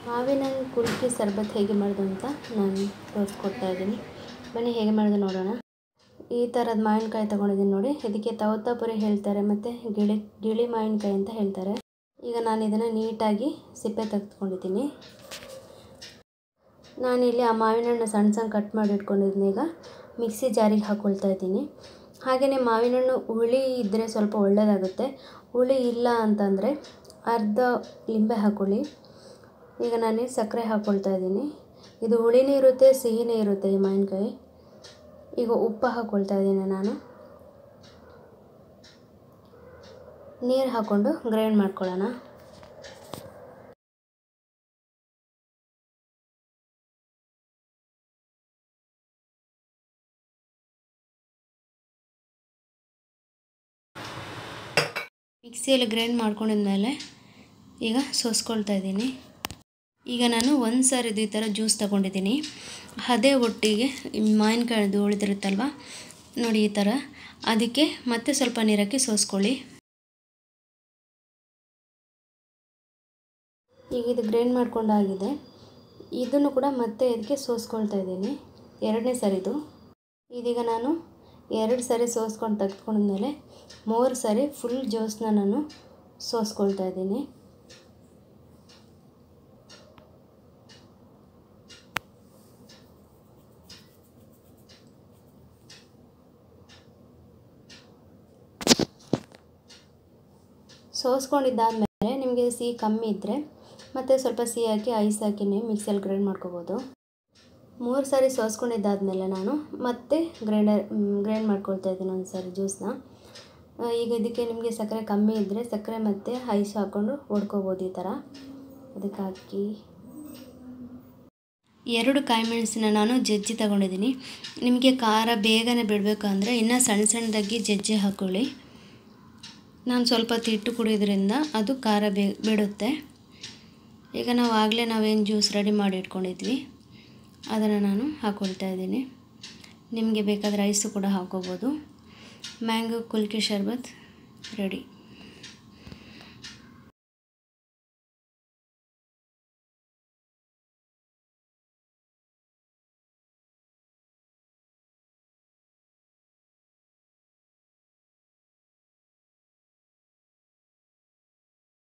ಮಾವಿನ ಹಣ್ಣು ಕುಲ್ಕಿ ಸರ್ಬತ್ ಹೇಗೆ ಮಾಡೋದು ಅಂತ ನಾನು ತೋರಿಸ್ಕೊಡ್ತಾ ಇದ್ದೀನಿ ಬನ್ನಿ ಹೇಗೆ ಮಾಡೋದು ನೋಡೋಣ ಈ ಥರದ ಮಾವಿನಕಾಯಿ ತೊಗೊಂಡಿದ್ದೀನಿ ನೋಡಿ ಇದಕ್ಕೆ ತವತಾಪುರಿ ಹೇಳ್ತಾರೆ ಮತ್ತು ಗಿಳಿ ಗಿಳಿ ಮಾವಿನಕಾಯಿ ಅಂತ ಹೇಳ್ತಾರೆ ಈಗ ನಾನು ಇದನ್ನು ನೀಟಾಗಿ ಸಿಪ್ಪೆ ತೆಗೆದುಕೊಂಡಿದ್ದೀನಿ ನಾನಿಲ್ಲಿ ಆ ಮಾವಿನ ಹಣ್ಣು ಸಣ್ಣ ಸಣ್ಣ ಕಟ್ ಮಾಡಿ ಇಟ್ಕೊಂಡಿದ್ದೀನಿ ಈಗ ಮಿಕ್ಸಿ ಜಾರಿಗೆ ಹಾಕ್ಕೊಳ್ತಾ ಇದ್ದೀನಿ ಹಾಗೆಯೇ ಮಾವಿನ ಹಣ್ಣು ಹುಳಿ ಇದ್ದರೆ ಸ್ವಲ್ಪ ಒಳ್ಳೆಯದಾಗುತ್ತೆ ಹುಳಿ ಇಲ್ಲ ಅಂತಂದರೆ ಅರ್ಧ ಲಿಂಬೆ ಹಾಕ್ಕೊಳ್ಳಿ ಈಗ ನಾನು ಸಕ್ಕರೆ ಹಾಕ್ಕೊಳ್ತಾ ಇದ್ದೀನಿ ಇದು ಹುಳಿನೂ ಇರುತ್ತೆ ಸಿಹಿನೇ ಇರುತ್ತೆ ಈ ಮಾವಿನಕಾಯಿ ಈಗ ಉಪ್ಪು ಹಾಕ್ಕೊಳ್ತಾ ಇದ್ದೀನಿ ನಾನು ನೀರು ಹಾಕ್ಕೊಂಡು ಗ್ರೈಂಡ್ ಮಾಡ್ಕೊಳ್ಳೋಣ ಮಿಕ್ಸಿಯಲ್ಲಿ ಗ್ರೈಂಡ್ ಮಾಡ್ಕೊಂಡಿದ್ಮೇಲೆ ಈಗ ಸೋಸ್ಕೊಳ್ತಾ ಇದ್ದೀನಿ ಈಗ ನಾನು ಒಂದು ಸಾರಿದು ಈ ಥರ ಜ್ಯೂಸ್ ತಗೊಂಡಿದ್ದೀನಿ ಅದೇ ಒಟ್ಟಿಗೆ ಮಾವಿನಕಾಯಿದು ಉಳಿದಿರುತ್ತಲ್ವ ನೋಡಿ ಈ ಥರ ಅದಕ್ಕೆ ಮತ್ತೆ ಸ್ವಲ್ಪ ನೀರಾಕಿ ಸೋಸ್ಕೊಳ್ಳಿ ಈಗ ಇದು ಗ್ರೈಂಡ್ ಮಾಡ್ಕೊಂಡಾಗಿದೆ ಇದನ್ನು ಕೂಡ ಮತ್ತೆ ಇದಕ್ಕೆ ಸೋಸ್ಕೊಳ್ತಾ ಇದ್ದೀನಿ ಎರಡನೇ ಸರಿದು ಇದೀಗ ನಾನು ಎರಡು ಸರಿ ಸೋಸ್ಕೊಂಡು ತೆಗೆದುಕೊಂಡ್ಮೇಲೆ ಮೂರು ಸರಿ ಫುಲ್ ಜ್ಯೂಸನ್ನ ನಾನು ಸೋಸ್ಕೊಳ್ತಾ ಇದ್ದೀನಿ ಸೋಸ್ಕೊಂಡಿದ್ದಾದಮೇಲೆ ನಿಮಗೆ ಸಿಹಿ ಕಮ್ಮಿ ಇದ್ದರೆ ಮತ್ತು ಸ್ವಲ್ಪ ಸಿಹಿ ಹಾಕಿ ಐಸ್ ಹಾಕಿ ನೀವು ಮಿಕ್ಸಿಯಲ್ಲಿ ಗ್ರೈಂಡ್ ಮಾಡ್ಕೋಬೋದು ಮೂರು ಸಾರಿ ಸೋಸ್ಕೊಂಡಿದ್ದಾದಮೇಲೆ ನಾನು ಮತ್ತೆ ಗ್ರೈಂಡರ್ ಗ್ರೈಂಡ್ ಮಾಡ್ಕೊಳ್ತಾ ಇದ್ದೀನಿ ಒಂದು ಸಾರಿ ಜ್ಯೂಸನ್ನ ಈಗ ಇದಕ್ಕೆ ನಿಮಗೆ ಸಕ್ಕರೆ ಕಮ್ಮಿ ಇದ್ದರೆ ಸಕ್ಕರೆ ಮತ್ತು ಐಸ್ ಹಾಕ್ಕೊಂಡು ಹೊಡ್ಕೋಬೋದು ಈ ಥರ ಅದಕ್ಕೆ ಹಾಕಿ ಎರಡು ಕಾಯಿ ಮೆಣಸನ್ನ ನಾನು ಜಜ್ಜಿ ತಗೊಂಡಿದ್ದೀನಿ ನಿಮಗೆ ಖಾರ ಬೇಗನೆ ಬಿಡಬೇಕು ಅಂದರೆ ಇನ್ನೂ ಸಣ್ಣ ಸಣ್ಣದಾಗಿ ಜಜ್ಜಿ ಹಾಕ್ಕೊಳ್ಳಿ ನಾನು ಸ್ವಲ್ಪ ತಿಟ್ಟು ಕುಡಿಯೋದ್ರಿಂದ ಅದು ಖಾರ ಬೇ ಬಿಡುತ್ತೆ ಈಗ ನಾವು ಆಗಲೇ ನಾವೇನು ಜ್ಯೂಸ್ ರೆಡಿ ಮಾಡಿ ಇಟ್ಕೊಂಡಿದ್ವಿ ಅದನ್ನು ನಾನು ಹಾಕ್ಕೊಳ್ತಾ ಇದ್ದೀನಿ ನಿಮಗೆ ಬೇಕಾದರೆ ಐಸು ಕೂಡ ಹಾಕ್ಕೋಬೋದು ಮ್ಯಾಂಗೋ ಕುಲ್ಕಿ ಶರ್ಬತ್ ರೆಡಿ